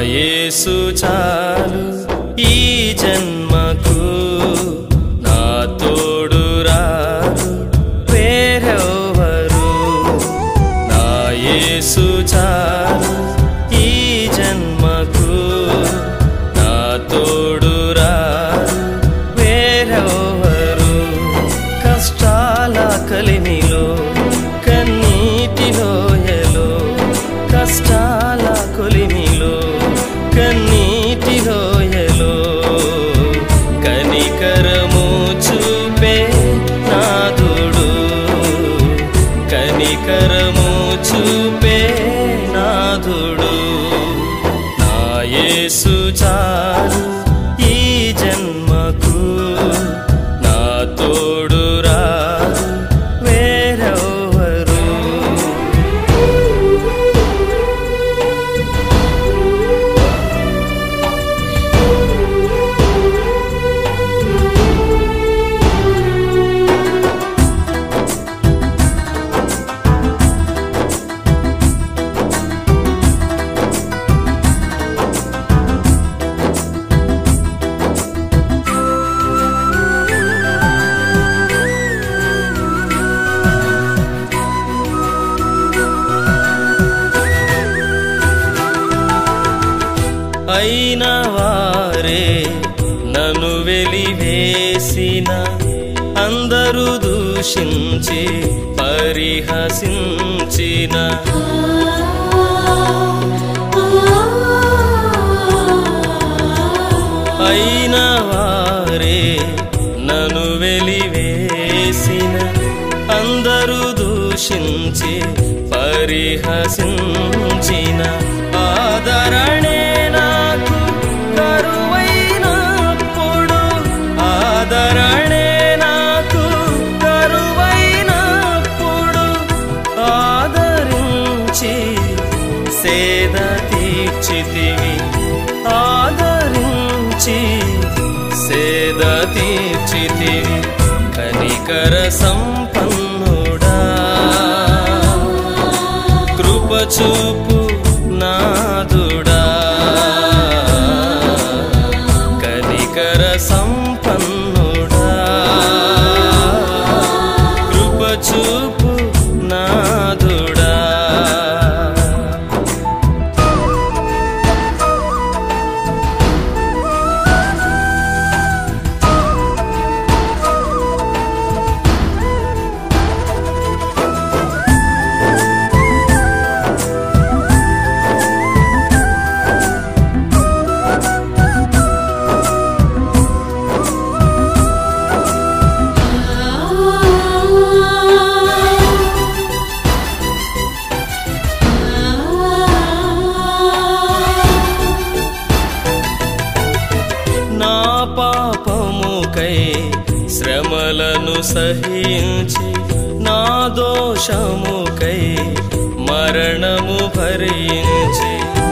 యేసు చాలు ఈ జన్మకు నా తోడు రారు వేరెవరు నా యేసు చాలు ఈ జన్మకు నా తోడు రారు వేరెవరు కష్టాల కలిమిలో కన్నీటి లోయలో కష్టాల కొలిమిలో కన్నీటి లోయలో కనికరము చూపే నాదుడు కనికరము చూపే నాదుడు నా యేసు చాలు ఈ జన్మకు నా తోడు రారు వేరెవరు అయిన వారే నన్ను వెలివేసిన అందరూ దూషించి పరిహసించిన అయిన వారే నన్ను వెలివేసిన అందరూ దూషించి పరిహసించిన ఆదరణే నాకు కరువైనప్పుడు ఆదరణే నాకు కరువైనప్పుడు ఆదరించి సేద తీర్చితివి ఆదరించి సేద తీర్చితివి కనికర సంపన్నుడా కృప చూపు నాదుడా కనికర సంపన్నుడా కృప చూపు నాదుడా నా పాపముకై శ్రమలను సహించి నా దోషముకై మరణము భరించి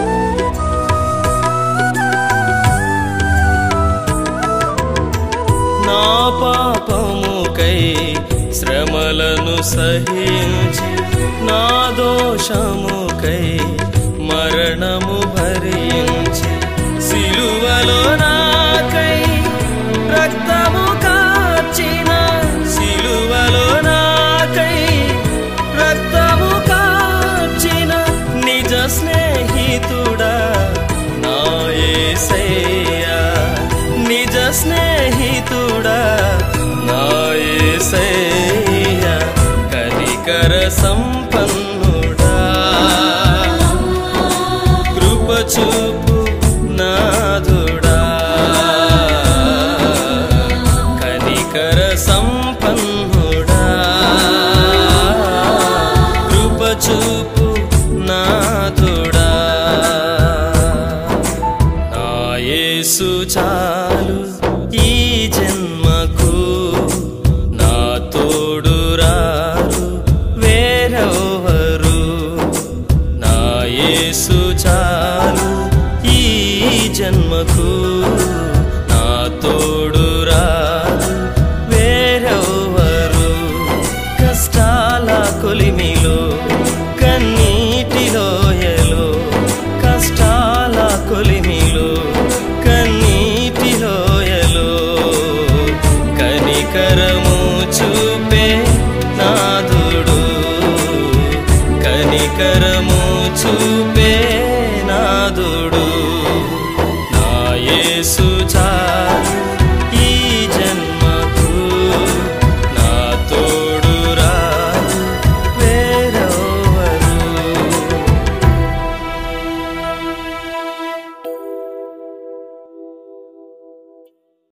నా పాపముకై శ్రమలను సహించి నా దోషముకై మరణము భరించి సిలువలో నాకై రక్తము కార్చిన సిలువలో నాకై రక్తము కార్చిన నిజ స్నేహితుడా నా యేసయ్యా నిజ స్నేహితుడా నా యేసయ్యా కనికర సంపన్నుడా కృప చూపు నాదుడా కనికర సంపన్నుడా కృప చూపు నాదుడా నా యేసు చాలు ఈ జన్మకు నా తోడు రారు వేరెవరు నా యేసు చాలు ఈ జన్మకు నా తోడు రారు వేరెవరు కష్టాల కొలిమిలో కన్నీటి లోయలో కష్టాల కొలి కనికరము చూపి